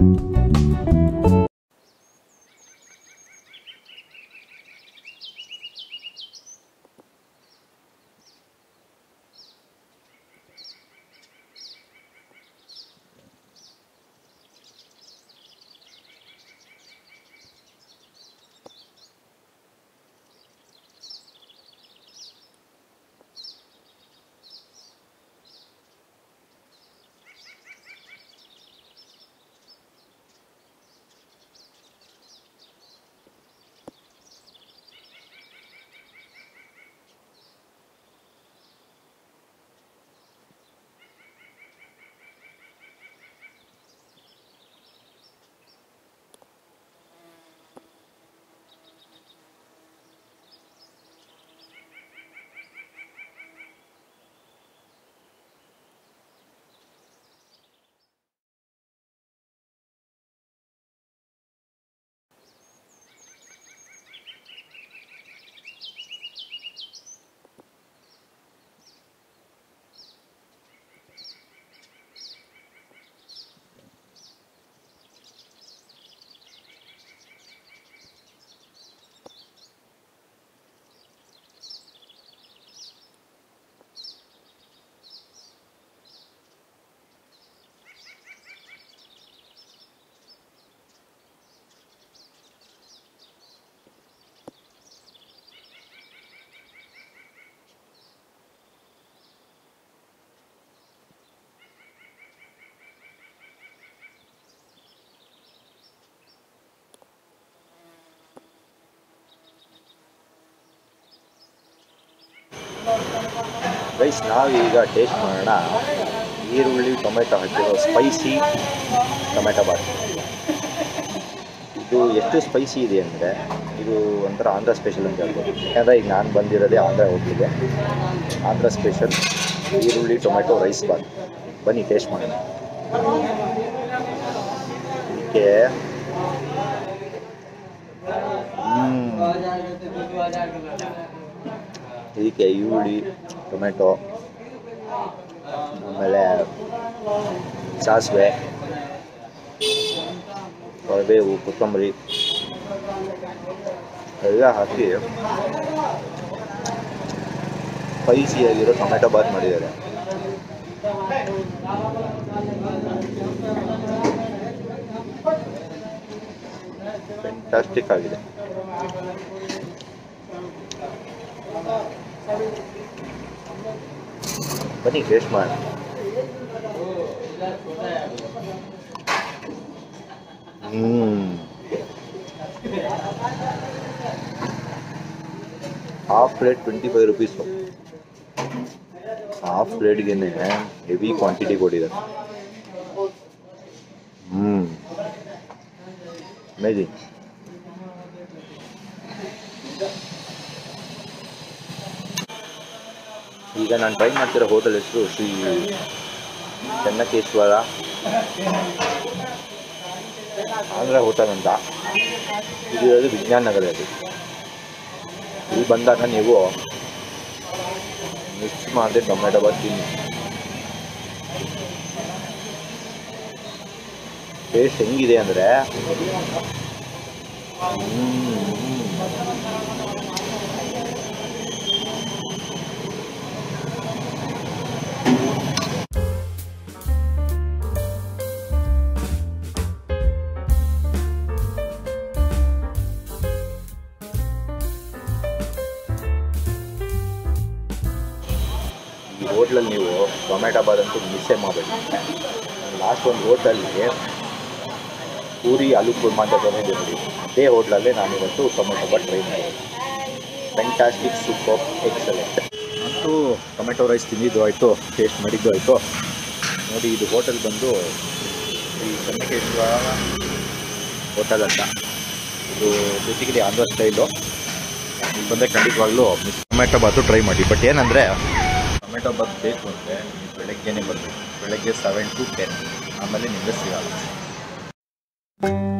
Guys ನಾವೀಗ taste ಮಾಡೋಣ ಈರುಳ್ಳಿ ಟೊಮೆಟೊ ಹಾಕಿರೋ ಸ್ಪೈಸಿ ಟೊಮೆಟೊ ಬಾತ್ ಇದು ಎಷ್ಟು ಸ್ಪೈಸಿ ಇದೆ ಅಂದರೆ ಇದು ಒಂಥರ ಆಂಧ್ರ ಸ್ಪೆಷಲ್ ಅಂತ ಹೇಳ್ಬೋದು ಯಾಕಂದರೆ ಈಗ ನಾನು ಬಂದಿರೋದೇ ಆಂಧ್ರ ಹೋಟ್ಲಿಗೆ ಆಂಧ್ರ ಸ್ಪೆಷಲ್ ಈರುಳ್ಳಿ ಟೊಮೆಟೊ ರೈಸ್ ಬಾತ್ ಬನ್ನಿ ಟೇಸ್ಟ್ ಮಾಡೋಣ ಇದಕ್ಕೆ ಹ್ಮ್. ಇದಕ್ಕೆ ಈರುಳ್ಳಿ ಟೊಮೆಟೊ ಆಮೇಲೆ ಸಾಸಿವೆ ಕರಿಬೇವು ಕೊತ್ತಂಬರಿ ಎಲ್ಲ ಹಾಕಿ ಸ್ಪೈಸಿಯಾಗಿರೋ ಟೊಮೆಟೊ ಬಾತ್ ಮಾಡಿದ್ದಾರೆ ಫ್ಯಾಂಟಾಸ್ಟಿಕ್ ಆಗಿದೆ ಬನ್ನಿ ಟೇಸ್ಟ್ ಮಾಡಿ hmm half plate twenty five rupees half ಪ್ಲೇಟ್ಗೆ ಹೆವಿ ಕ್ವಾಂಟಿಟಿ ಕೊಟ್ಟಿದ್ದಾರೆ ಹ್ಮ್ ಅಮೇಜಿಂಗ್ ಈಗ ನಾನು ಟ್ರೈ ಮಾಡ್ತಿರೋ ಹೋಟೆಲ್ ಹೆಸರು ಶ್ರೀ ಚೆನ್ನಕೇಶ್ವರ ಆಂಧ್ರ ಹೋಟೆಲ್ ಅಂತ ಇದಿರೋದು ವಿಜ್ಞಾನ ನಗರದಲ್ಲಿ ಇಲ್ಲಿ ಬಂದಾಗ ನೀವು ಮಿಕ್ಸ್ ಮಾಡದೆ ಟೊಮೆಟೊ ಬಾತ್ ತಿನ್ನಿ ಟೇಸ್ಟ್ ಹೆಂಗಿದೆ ಅಂದರೆ ಈ ಹೋಟ್ಲಲ್ಲಿ ನೀವು ಟೊಮೆಟೊ ಬಾತ್ ಅಂತೂ ಮಿಸ್ಸೇ ಮಾಡಬೇಡಿ ನಾನು ಲಾಸ್ಟ್ ಒಂದು ಹೋಟೆಲ್ಲಿ ಪೂರಿ ಆಲೂ ಕುರ್ಮಾ ಅಂತ ಬಂದಿದ್ದೆ ನೋಡಿ ಅದೇ ಹೋಟ್ಲಲ್ಲೇ ನಾನು ಇವತ್ತು ಟೊಮೆಟೊ ಬಾತ್ ಟ್ರೈ ಮಾಡಿದೆ ಫ್ಯಾಂಟಾಸ್ಟಿಕ್ ಸೂಪರ್ ಎಕ್ಸಲೆಂಟ್ ಅಂತೂ ಟೊಮೆಟೊ ರೈಸ್ ತಿಂದಿದ್ದು ಆಯಿತು ಟೇಸ್ಟ್ ಮಾಡಿದ್ದು ಆಯಿತು ನೋಡಿ ಇದು ಹೋಟೆಲ್ ಬಂದು ಈ ಚೆನ್ನಕೇಶ್ವರ ಹೋಟೆಲ್ ಅಂತ ಇದು ಬೇಸಿಕಲಿ ಆಂಧ್ರ ಸ್ಟೈಲು ಇಲ್ಲಿ ಬಂದರೆ ಖಂಡಿತವಾಗ್ಲೂ ಟೊಮೆಟೊ ಬಾತು ಟ್ರೈ ಮಾಡಿ ಬಟ್ ಏನಂದರೆ ಟೊಮೆಟೊ ಬಾತ್ ಬೇಕು ಅಂದರೆ ನೀವು ಬೆಳಗ್ಗೆನೇ ಬರಬೇಕು ಬೆಳಗ್ಗೆ ಸೆವೆನ್ ಟು ಟೆನ್ ಆಮೇಲೆ ನಿಮಗೆ ಸಿಗಲ್ಲ